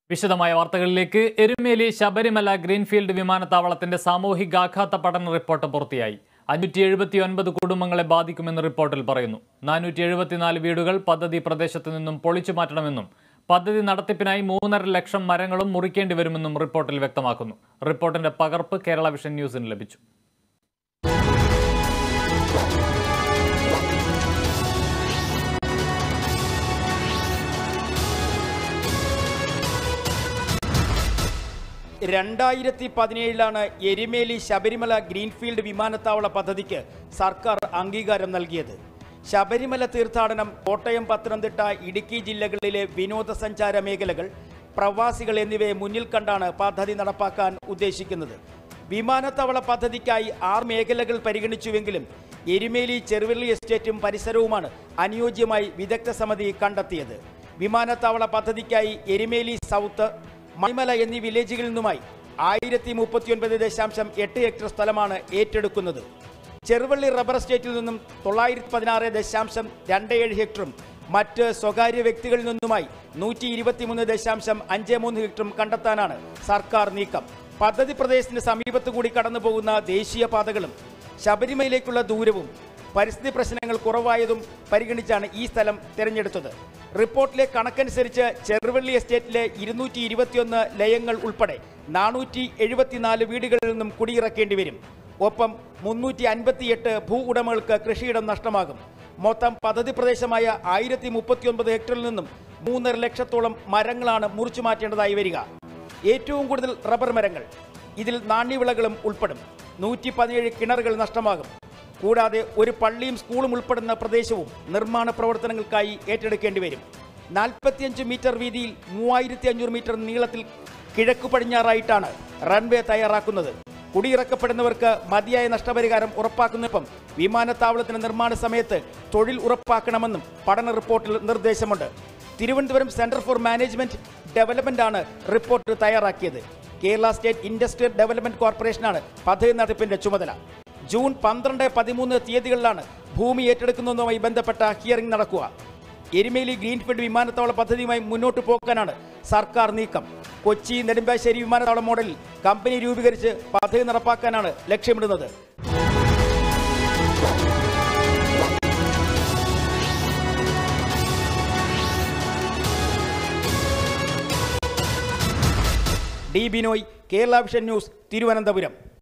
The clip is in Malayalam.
വിശദമായ വാർത്തകളിലേക്ക് എരുമേലി ശബരിമല ഗ്രീൻഫീൽഡ് വിമാനത്താവളത്തിന്റെ സാമൂഹികാഘാത പഠന റിപ്പോർട്ട് പൂർത്തിയായി അഞ്ഞൂറ്റി എഴുപത്തി ഒൻപത് കുടുംബങ്ങളെ ബാധിക്കുമെന്ന് റിപ്പോർട്ടിൽ പറയുന്നു നാനൂറ്റി എഴുപത്തിനാല് വീടുകൾ പദ്ധതി പ്രദേശത്തു നിന്നും പൊളിച്ചു മാറ്റണമെന്നും പദ്ധതി നടത്തിപ്പിനായി മൂന്നര ലക്ഷം മരങ്ങളും മുറിക്കേണ്ടി വരുമെന്നും റിപ്പോർട്ടിൽ വ്യക്തമാക്കുന്നു റിപ്പോർട്ടിന്റെ പകർപ്പ് കേരള വിഷൻ ന്യൂസിന് ലഭിച്ചു രണ്ടായിരത്തി പതിനേഴിലാണ് എരുമേലി ശബരിമല ഗ്രീൻഫീൽഡ് വിമാനത്താവള പദ്ധതിക്ക് സർക്കാർ അംഗീകാരം നൽകിയത് ശബരിമല തീർത്ഥാടനം കോട്ടയം പത്തനംതിട്ട ഇടുക്കി ജില്ലകളിലെ വിനോദസഞ്ചാര മേഖലകൾ പ്രവാസികൾ എന്നിവയെ മുന്നിൽ കണ്ടാണ് പദ്ധതി നടപ്പാക്കാൻ ഉദ്ദേശിക്കുന്നത് വിമാനത്താവള പദ്ധതിക്കായി ആറ് മേഖലകൾ പരിഗണിച്ചുവെങ്കിലും എരുമേലി ചെറുവള്ളി എസ്റ്റേറ്റും പരിസരവുമാണ് അനുയോജ്യമായി വിദഗ്ധ സമിതി കണ്ടെത്തിയത് വിമാനത്താവള പദ്ധതിക്കായി എരുമേലി സൗത്ത് മണിമല എന്നീ വില്ലേജുകളിൽ നിന്നുമായി ആയിരത്തി മുപ്പത്തിയൊൻപത് ദശാംശം എട്ട് ഹെക്ടർ സ്ഥലമാണ് ഏറ്റെടുക്കുന്നത് ചെറുവള്ളി റബ്ബർ എസ്റ്റേറ്റിൽ നിന്നും തൊള്ളായിരത്തി പതിനാറ് ദശാംശം രണ്ട് ഏഴ് ഹെക്ടറും മറ്റ് സ്വകാര്യ വ്യക്തികളിൽ നിന്നുമായി നൂറ്റി ഇരുപത്തിമൂന്ന് ദശാംശം അഞ്ച് മൂന്ന് ഹെക്ടറും കണ്ടെത്താനാണ് സർക്കാർ നീക്കം പദ്ധതി പ്രദേശത്തിന് സമീപത്തു കൂടി കടന്നു പോകുന്ന ദേശീയപാതകളും ശബരിമലയിലേക്കുള്ള ദൂരവും പരിസ്ഥിതി പ്രശ്നങ്ങൾ കുറവായതും പരിഗണിച്ചാണ് ഈ സ്ഥലം തിരഞ്ഞെടുത്തത് റിപ്പോർട്ടിലെ കണക്കനുസരിച്ച് ചെറുവള്ളി എസ്റ്റേറ്റിലെ ഇരുന്നൂറ്റി ഇരുപത്തിയൊന്ന് ലയങ്ങൾ ഉൾപ്പെടെ നാനൂറ്റി എഴുപത്തിനാല് വീടുകളിൽ നിന്നും കുടിയിറക്കേണ്ടി വരും ഒപ്പം മുന്നൂറ്റി അൻപത്തിയെട്ട് ഭൂ ഉടമകൾക്ക് കൃഷിയിടം നഷ്ടമാകും മൊത്തം പദ്ധതി പ്രദേശമായ ആയിരത്തി മുപ്പത്തിയൊൻപത് ഹെക്ടറിൽ നിന്നും മൂന്നര ലക്ഷത്തോളം മരങ്ങളാണ് മുറിച്ചു മാറ്റേണ്ടതായി വരിക ഏറ്റവും കൂടുതൽ റബ്ബർ മരങ്ങൾ ഇതിൽ നാണ്യവിളകളും ഉൾപ്പെടും നൂറ്റി പതിനേഴ് കിണറുകൾ നഷ്ടമാകും കൂടാതെ ഒരു പള്ളിയും സ്കൂളും ഉൾപ്പെടുന്ന പ്രദേശവും നിർമ്മാണ പ്രവർത്തനങ്ങൾക്കായി ഏറ്റെടുക്കേണ്ടി വരും നാൽപ്പത്തിയഞ്ച് മീറ്റർ വീതിയിൽ മൂവായിരത്തി അഞ്ഞൂറ് മീറ്റർ നീളത്തിൽ കിഴക്കു പടിഞ്ഞാറായിട്ടാണ് റൺവേ തയ്യാറാക്കുന്നത് കുടിയിറക്കപ്പെടുന്നവർക്ക് മതിയായ നഷ്ടപരിഹാരം ഉറപ്പാക്കുന്നതിനൊപ്പം വിമാനത്താവളത്തിന്റെ നിർമ്മാണ സമയത്ത് തൊഴിൽ ഉറപ്പാക്കണമെന്നും പഠന റിപ്പോർട്ടിൽ നിർദ്ദേശമുണ്ട് Thiruvananthapuram centre for management development ആണ് റിപ്പോർട്ട് തയ്യാറാക്കിയത് കേരള സ്റ്റേറ്റ് ഇൻഡസ്ട്രിയൽ ഡെവലപ്മെന്റ് കോർപ്പറേഷനാണ് പദ്ധതി നടത്തിപ്പിന്റെ ചുമതല ജൂൺ പന്ത്രണ്ട് പതിമൂന്ന് തീയതികളിലാണ് ഭൂമി ഏറ്റെടുക്കുന്നതുമായി ബന്ധപ്പെട്ട ഹിയറിംഗ് നടക്കുക എരുമേലി ഗ്രീൻഫീൽഡ് വിമാനത്താവള പദ്ധതിയുമായി മുന്നോട്ട് പോകാനാണ് സർക്കാർ നീക്കം കൊച്ചി നെടുമ്പാശ്ശേരി വിമാനത്താവള മോഡലിൽ കമ്പനി രൂപീകരിച്ച് പദ്ധതി നടപ്പാക്കാനാണ് ലക്ഷ്യമിടുന്നത് D Binoy Kerala vision news Thiruvananthapuram